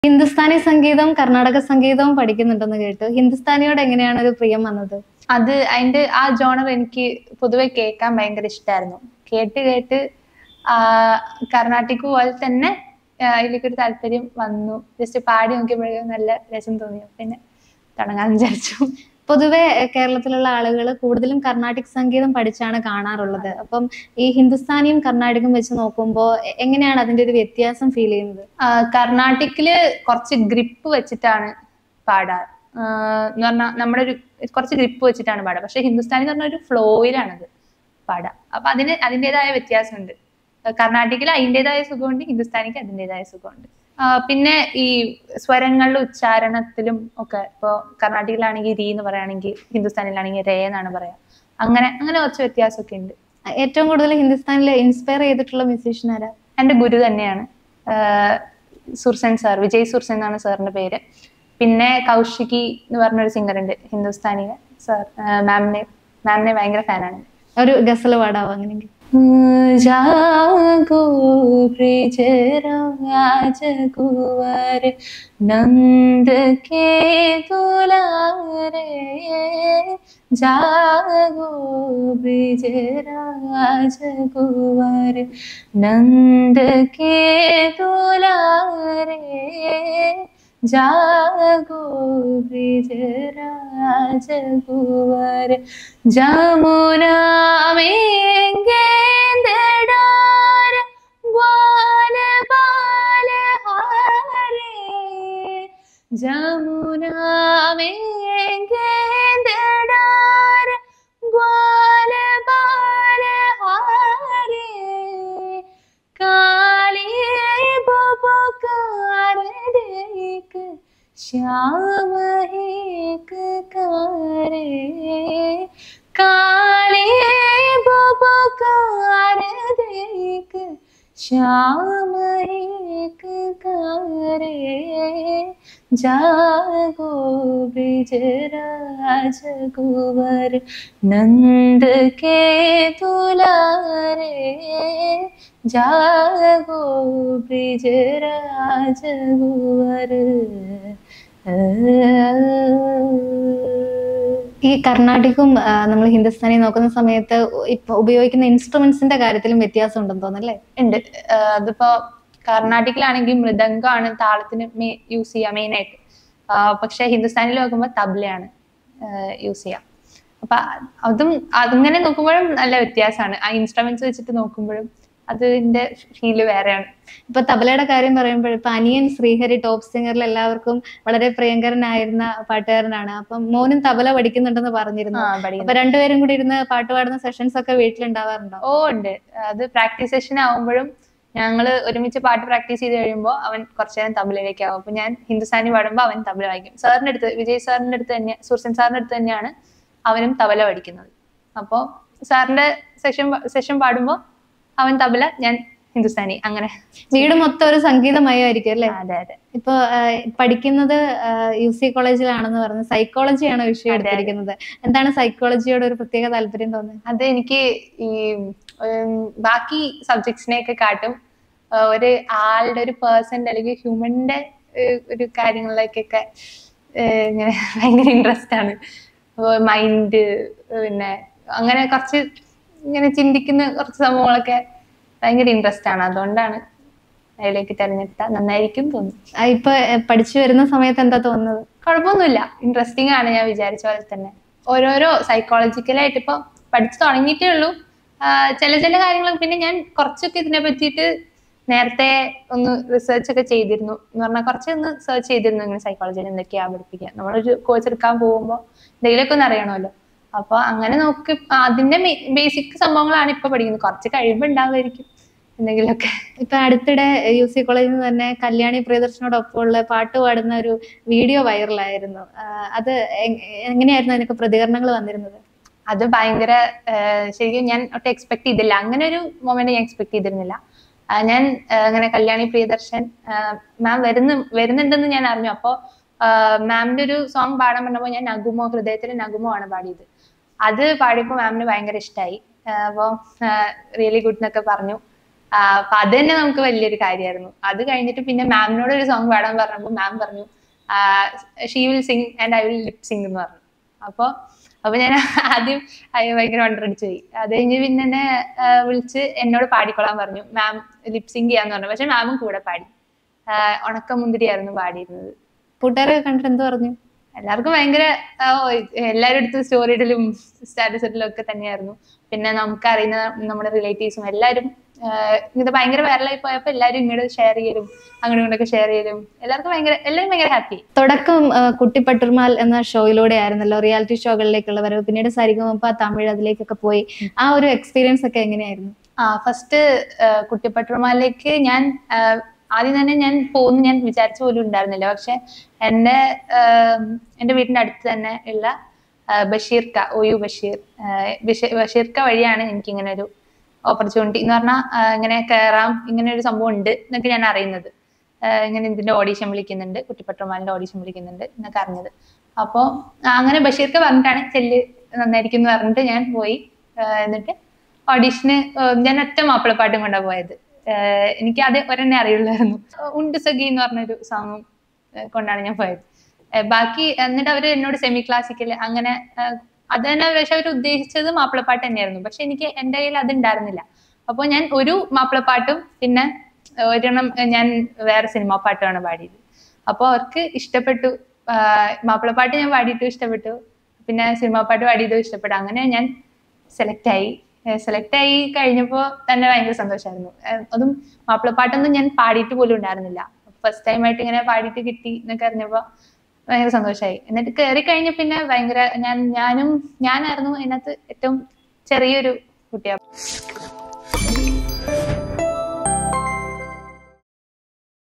ഹിന്ദുസ്ഥാനി സംഗീതം കർണാടക സംഗീതവും പഠിക്കുന്നുണ്ടെന്ന് കേട്ടു ഹിന്ദുസ്ഥാനിയോട് എങ്ങനെയാണ് ഒരു പ്രിയം വന്നത് അത് അതിന്റെ ആ ജോണർ എനിക്ക് പൊതുവെ കേൾക്കാൻ ഭയങ്കര ഇഷ്ടമായിരുന്നു കേട്ട് കേട്ട് ആ, കർണാട്ടിക് പോലെ തന്നെ ആ, അതിലേക്കൊരു താല്പര്യം വന്നു ജസ്റ്റ് പാടി നോക്കിയപ്പോഴേക്കും നല്ല രസം തോന്നി പിന്നെ തുടങ്ങാൻ വിചാരിച്ചു പൊതുവെ എഹ്, കേരളത്തിലുള്ള ആളുകൾ കൂടുതലും കർണാട്ടിക് സംഗീതം പഠിച്ചാണ് കാണാറുള്ളത് അപ്പം ഈ ഹിന്ദുസ്ഥാനിയും കർണാടകയും വെച്ച് നോക്കുമ്പോൾ എ- എങ്ങനെയാണ് അതിന്റെ ഒരു വ്യത്യാസം ഫീൽ ചെയ്യുന്നത് ആ, കർണാട്ടിക്കില് കുറച്ച് ഗ്രിപ്പ് വെച്ചിട്ടാണ് പാടാറ് ആ, എന്ന് പറഞ്ഞാൽ നമ്മുടെ ഒരു കുറച്ച് ഗ്രിപ്പ് വെച്ചിട്ടാണ് പാടുക പക്ഷെ ഹിന്ദുസ്ഥാനി എന്ന് പറഞ്ഞ ഒരു ഫ്ലോയിലാണത് പാടുക അപ്പൊ അതിന് അതിൻ്റെതായ വ്യത്യാസമുണ്ട് കർണാട്ടിക്കിൽ അതിൻ്റെതായ സുഖമുണ്ട് ഹിന്ദുസ്ഥാനിക്ക് അതിൻ്റെതായ സുഖമുണ്ട് ആ, പിന്നെ ഈ സ്വരങ്ങളുടെ ഉച്ചാരണത്തിലും ഒക്കെ ഇപ്പോൾ കർണാട്ടിക്കിലാണെങ്കിൽ രീ എന്ന് പറയുകയാണെങ്കിൽ ഹിന്ദുസ്ഥാനിലാണെങ്കിൽ രേ എന്നാണ് പറയാ അങ്ങനെ അങ്ങനെ കുറച്ച് വ്യത്യാസമൊക്കെ ഉണ്ട് ഏറ്റവും കൂടുതൽ ഹിന്ദുസ്ഥാനിൽ ഇൻസ്പയർ ചെയ്തിട്ടുള്ള മ്യൂസീഷ്യൻ ആരാ എൻ്റെ ഗുരു തന്നെയാണ് ആഹ് സുർസൻ സാർ വിജയ് സുർസൻ എന്നാണ് സാറിന്റെ പേര് പിന്നെ കൗശികി എന്ന് പറഞ്ഞൊരു സിംഗർ ഉണ്ട് ഹിന്ദുസ്ഥാനിയിലെ സാർ മാമിനെ മാമിനെ ഭയങ്കര ഫാനാണ് ഒരു ഗസൽ പാടാവോ അങ്ങനെയെങ്കിൽ ജാഗോ ബ്രിജരാജകുവർ നന്ദ കേ ദുലാരെ ജാഗോ ബ്രിജരാജകുവർ നന്ദ കേ ദുലാരെ ജാഗോ ബ്രിജരാജകുവർ ജമുനാ में गेंदडार ग्वाल बाल हारे जमुना में गेंदडार ग्वाल बाल हारे काली बुबकार देख श्याम एक करे काले बुबकार देख श्याम एक करे जागो ब्रिजराज कुंवर नंद के दुलारे जागो ब्रिजराज कुंवर ഈ കർണാടിക്കും നമ്മൾ ഹിന്ദുസ്ഥാനി നോക്കുന്ന സമയത്ത് ഇപ്പൊ ഉപയോഗിക്കുന്ന ഇൻസ്ട്രുമെന്റ്സിന്റെ കാര്യത്തിലും വ്യത്യാസം ഉണ്ടെന്ന് തോന്നല്ലേ ഉണ്ട് ആഹ് അതിപ്പോ കർണാട്ടിക്കിലാണെങ്കിൽ മൃദംഗമാണ് താളത്തിന് യൂസ് ചെയ്യുക മെയിൻ ആയിട്ട് ആഹ് പക്ഷെ ഹിന്ദുസ്ഥാനിൽ നോക്കുമ്പോൾ തബ്ലയാണ് യൂസ് ചെയ്യുക അപ്പൊ അതും അതിങ്ങനെ നോക്കുമ്പോഴും നല്ല വ്യത്യാസമാണ് ആ ഇൻസ്ട്രുമെന്റ്സ് വെച്ചിട്ട് നോക്കുമ്പോഴും അതിന്റെ ഫീല് വേറെയാണ് ഇപ്പൊ തബലയുടെ കാര്യം പറയുമ്പോൾ ഇപ്പൊ അനിയൻ ശ്രീഹരി ടോപ്പ് സിംഗറിൽ എല്ലാവർക്കും വളരെ പ്രിയങ്കരനായിരുന്ന പാട്ടുകാരനാണ് അപ്പം മോനും തബല പഠിക്കുന്നുണ്ടെന്ന് പറഞ്ഞിരുന്നു ആ, അപ്പൊ പഠിക്കുന്നത്. രണ്ടുപേരും കൂടി ഇരുന്ന് പാട്ട് പാടുന്ന സെഷൻസ് ഒക്കെ വീട്ടിലുണ്ടാവാറുണ്ടോ ഓ ഉണ്ട് അത് പ്രാക്ടീസ് സെഷൻ ആവുമ്പോഴും ഞങ്ങള് ഒരുമിച്ച് പാട്ട് പ്രാക്ടീസ് ചെയ്ത് കഴിയുമ്പോൾ അവൻ കുറച്ചു നേരം തബലയിലേക്ക് ആവും അപ്പൊ ഞാൻ ഹിന്ദുസ്ഥാനി പാടുമ്പോൾ അവൻ തബല വായിക്കും സാറിന്റെ അടുത്ത് വിജയ് സാറിന്റെ അടുത്ത് തന്നെ സുർസൻ സാറിന്റെ അടുത്ത് തന്നെയാണ് അവനും തബല പഠിക്കുന്നത് അപ്പോൾ സാറിന്റെ സെഷൻ സെഷൻ പാടുമ്പോൾ അവൻ തബല ഞാൻ ഹിന്ദുസ്ഥാനി അങ്ങനെ വീട് മൊത്തം ഒരു സംഗീതമയമായിരിക്കും അല്ലേ അതെ അതെ ഇപ്പൊ ആഹ്, പഠിക്കുന്നത് യു സി കോളേജിലാണെന്ന് പറഞ്ഞ് സൈക്കോളജിയാണ് വിഷയം അതെ, അതെ. എടുത്തിരിക്കുന്നത് എന്താണ് സൈക്കോളജിയോട് ഒരു പ്രത്യേക താല്പര്യം തോന്നുന്നത് അത് എനിക്ക് ഈ ഉം, ബാക്കി സബ്ജക്ട്സിനെയൊക്കെ കാട്ടും ആ, ഒരു ആളുടെ ഒരു പേഴ്സന്റെ അല്ലെങ്കിൽ ഹ്യൂമന്റെ ഒരു കാര്യങ്ങളിലേക്കൊക്കെ ഏഹ്, ഇങ്ങനെ ഭയങ്കര ഇൻട്രസ്റ്റ് ആണ് മൈൻഡ് പിന്നെ അങ്ങനെ കുറച്ച് ഇങ്ങനെ ചിന്തിക്കുന്ന കുറച്ച് സംഭവങ്ങളൊക്കെ ഭയങ്കര ഇൻട്രസ്റ്റ് ആണ് അതുകൊണ്ടാണ് അതിലേക്ക് തിരഞ്ഞെടുത്താൽ നന്നായിരിക്കും തോന്നുന്നു ആ, ഇപ്പൊ ഏഹ്, പഠിച്ചു വരുന്ന സമയത്ത് എന്താ തോന്നുന്നത് കുഴപ്പമൊന്നുമില്ല ഇൻട്രസ്റ്റിംഗ് ആണ് ഞാൻ വിചാരിച്ച പോലെ തന്നെ ഓരോരോ സൈക്കോളജിക്കലായിട്ട് ഇപ്പൊ പഠിച്ചു തുടങ്ങിയിട്ടേ ഉള്ളൂ ആഹ് ചില ചില കാര്യങ്ങൾ പിന്നെ ഞാൻ കുറച്ചൊക്കെ ഇതിനെ പറ്റിയിട്ട് നേരത്തെ ഒന്ന് റിസർച്ച് ഒക്കെ ചെയ്തിരുന്നു എന്ന് പറഞ്ഞാൽ കുറച്ച് ഒന്ന് സെർച്ച് ചെയ്തിരുന്നു ഇങ്ങനെ സൈക്കോളജിയിൽ എന്തൊക്കെയാ പഠിപ്പിക്കുക നമ്മളൊരു കോഴ്സ് എടുക്കാൻ പോകുമ്പോൾ എന്തെങ്കിലുമൊക്കെ ഒന്ന് അറിയണമല്ലോ അപ്പൊ അങ്ങനെ നോക്കി അതിന്റെ ബേസിക് സംഭവങ്ങളാണ് ഇപ്പൊ പഠിക്കുന്നത് കുറച്ച് കഴിയുമ്പോൾ ഉണ്ടാവുമായിരിക്കും എന്തെങ്കിലുമൊക്കെ ഇപ്പൊ അടുത്തിടെ യു സി കോളേജിൽ നിന്ന് തന്നെ കല്യാണി പ്രിയദർശനോടൊപ്പമുള്ള പാട്ട് പാടുന്ന ഒരു വീഡിയോ വൈറലായിരുന്നു ആഹ് അത് എങ്- എങ്ങനെയായിരുന്നു അതിനൊക്കെ പ്രതികരണങ്ങൾ വന്നിരുന്നത് അത് ഭയങ്കര ആഹ് ശരിക്കും ഞാൻ ഒട്ടും എക്സ്പെക്ട് ചെയ്തില്ല അങ്ങനെ ഒരു മൊമെന്റ് ഞാൻ എക്സ്പെക്ട് ചെയ്തിരുന്നില്ല ആഹ് ഞാൻ ആഹ് അങ്ങനെ കല്യാണി പ്രിയദർശൻ മാം വരുന്നു വരുന്നുണ്ടെന്ന് ഞാൻ അറിഞ്ഞു അപ്പോൾ മാമിന്റെ ഒരു സോങ് പാടാൻ പറഞ്ഞപ്പോൾ ഞാൻ നഗുമോ ഹൃദയത്തിലെ നഗുമോ ആണ് പാടിയത് അത് പാടിയപ്പോൾ മാമിന് ഭയങ്കര ഇഷ്ടമായി അപ്പോൾ റിയലി ഗുഡ് എന്നൊക്കെ പറഞ്ഞു അപ്പൊ അത് തന്നെ നമുക്ക് വലിയൊരു കാര്യമായിരുന്നു അത് കഴിഞ്ഞിട്ട് പിന്നെ മാമിനോട് ഒരു സോങ് പാടാൻ പറഞ്ഞപ്പോൾ മാം പറഞ്ഞു she will sing and I will lip sync എന്ന് പറഞ്ഞു അപ്പൊ അപ്പൊ ഞാൻ ആദ്യം അയ്യോ ഭയങ്കര വണ്ടറടിച്ചു പോയി അത് കഴിഞ്ഞ് പിന്നെ എന്നെ ആ, വിളിച്ച് എന്നോട് പാടിക്കൊള്ളാൻ പറഞ്ഞു മാം ലിപ് സിംഗ് ചെയ്യാന്ന് പറഞ്ഞു പക്ഷെ മാമും കൂടെ പാടി ആ, ഉണക്കമുന്തിരിയായിരുന്നു പാടിയിരുന്നത് കൂട്ടുകാരൊക്കെ കണ്ടിട്ട് എന്ത് പറഞ്ഞു എല്ലാവർക്കും ഭയങ്കര ആ, ഓ, എല്ലാവരും അടുത്ത് സ്റ്റോറി ഇടലും സ്റ്റാറ്റസ് ഇടലും ഒക്കെ തന്നെയായിരുന്നു പിന്നെ നമുക്കറിയുന്ന നമ്മുടെ റിലേറ്റീവ്സും എല്ലാവരും ആ, ഇത് ഭയങ്കര വൈറലായി പോയപ്പോ എല്ലാവരും ഇങ്ങോട്ട് ഷെയർ ചെയ്യലും അങ്ങോട്ടും ഇങ്ങോട്ടൊക്കെ ഷെയർ ചെയ്യലും എല്ലാവർക്കും ഭയങ്കര എല്ലാവരും ഭയങ്കര ഹാപ്പി തുടക്കം ആ, കുട്ടിപ്പട്ടുമാൽ എന്ന ഷോയിലൂടെ ആയിരുന്നല്ലോ റിയാലിറ്റി ഷോകളിലേക്കുള്ള വരവ് പിന്നീട് സരിഗമപ്പ തമിഴ് അതിലേക്കൊക്കെ പോയി ആ ഒരു എക്സ്പീരിയൻസ് ഒക്കെ എങ്ങനെയായിരുന്നു ആ ഫസ്റ്റ് കുട്ടിപ്പട്ടുമാലിലേക്ക് ഞാൻ ആ, ആദ്യം തന്നെ ഞാൻ പോകുന്നു ഞാൻ വിചാരിച്ച പോലും ഉണ്ടായിരുന്നില്ല പക്ഷെ എൻ്റെ എൻ്റെ വീടിന്റെ അടുത്ത് തന്നെ ഉള്ള ആ, ബഷീർക്ക ഒ യു ബഷീർ ആ, ബഷീർ- ബഷീർക്ക വഴിയാണ് എനിക്ക് ഇങ്ങനെ ഒരു ഓപ്പർച്യൂണിറ്റി എന്ന് പറഞ്ഞാൽ ഇങ്ങനെ കയറാം ഇങ്ങനെ ഒരു സംഭവം ഉണ്ട് എന്നൊക്കെ ഞാൻ അറിയുന്നത് ആ, ഇങ്ങനെ ഇതിന്റെ ഓഡീഷൻ വിളിക്കുന്നുണ്ട് കുട്ടിപ്പട്ടുമാലിന്റെ ഓഡീഷൻ വിളിക്കുന്നുണ്ട് എന്നൊക്കെ അറിഞ്ഞത് അപ്പോൾ അങ്ങനെ ബഷീർക്ക് പറഞ്ഞിട്ടാണ് ചെല്ല് നന്നായിരിക്കും എന്ന് പറഞ്ഞിട്ട് ഞാൻ പോയി ആ, എന്നിട്ട് ഓഡീഷന് ഞാൻ ഒറ്റ മാപ്പിളപ്പാട്ടും കൊണ്ടാണ് പോയത് ആഹ് എനിക്ക് അത് ഒരെണ്ണെ അറിയുള്ളായിരുന്നു ഉണ്ട് സഖി എന്ന് പറഞ്ഞൊരു സോങ്ങും കൊണ്ടാണ് ഞാൻ പോയത് ആഹ് ബാക്കി എന്നിട്ട് അവര് എന്നോട് സെമി ക്ലാസിക്കൽ അങ്ങനെ ആഹ് അത് തന്നെ പക്ഷെ അവർ ഉദ്ദേശിച്ചത് മാപ്പിളപ്പാട്ട് തന്നെയായിരുന്നു പക്ഷെ എനിക്ക് എൻ്റെ കയ്യിൽ അത് ഉണ്ടായിരുന്നില്ല അപ്പോൾ ഞാൻ ഒരു മാപ്പിളപ്പാട്ടും പിന്നെ ഒരെണ്ണം ഞാൻ വേറെ സിനിമാ പാട്ടുമാണ് പാടിയത് അപ്പോൾ അവർക്ക് ഇഷ്ടപ്പെട്ടു ആഹ് മാപ്പിളപ്പാട്ട് ഞാൻ പാടിയിട്ടും ഇഷ്ടപ്പെട്ടു പിന്നെ സിനിമാ പാട്ട് പാടിയതും ഇഷ്ടപ്പെട്ടു അങ്ങനെ ഞാൻ സെലക്ട് ആയി സെലക്ട് ആയി കഴിഞ്ഞപ്പോൾ തന്നെ ഭയങ്കര സന്തോഷമായിരുന്നു ഏഹ് അതും മാപ്പിളപ്പാട്ടൊന്നും ഞാൻ പാടിയിട്ട് പോലും ഉണ്ടായിരുന്നില്ല ഫസ്റ്റ് ടൈം ആയിട്ട് ഇങ്ങനെ പാടിയിട്ട് കിട്ടി എന്നൊക്കെ അറിഞ്ഞപ്പോൾ ഭയങ്കര സന്തോഷമായി എന്നിട്ട് കയറി കഴിഞ്ഞ പിന്നെ ഭയങ്കര ഞാൻ ഞാനും ഞാനായിരുന്നു അതിനകത്ത് ഏറ്റവും ചെറിയൊരു കുട്ടിയാണ്